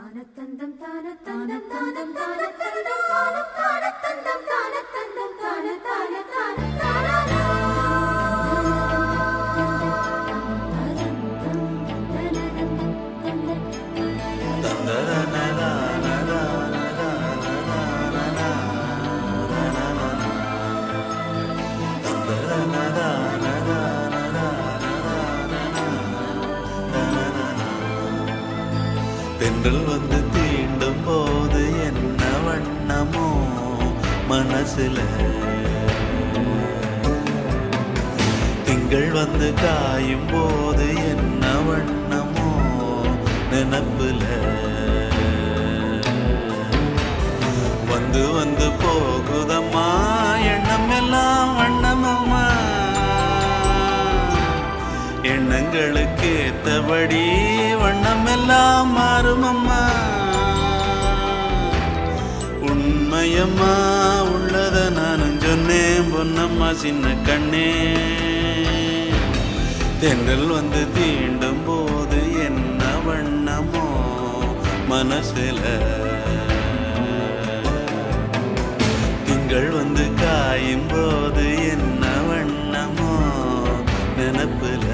தானத்தந்தம் தானத்தந்தம் தானம் தானத்தந்தம் தானம் தானத்தந்தம் தானத்தந்தம் தான தான தான தானா தென்றல் வந்து தீண்டும் போது என்ன வண்ணமோ மனசுல திங்கள் வந்து காயும் போது என்ன வண்ணமோ நினப்புல வந்து வந்து போகுதம்மா எண்ணம் எல்லாம் வண்ணமம்மா எண்ணங்களுக்கு ஏத்தபடி வண்ணம் எல்லாம் மாறுமம்மா உண்மையம்மா உள்ளத நானும் சொன்னேன் பொன்னம்மா சின்ன கண்ணே தென்றல் வந்து தீண்டும் போது என்ன வண்ணமோ மனசுல திங்கள் வந்து காயும் போது என்ன வண்ணமோ நினப்புல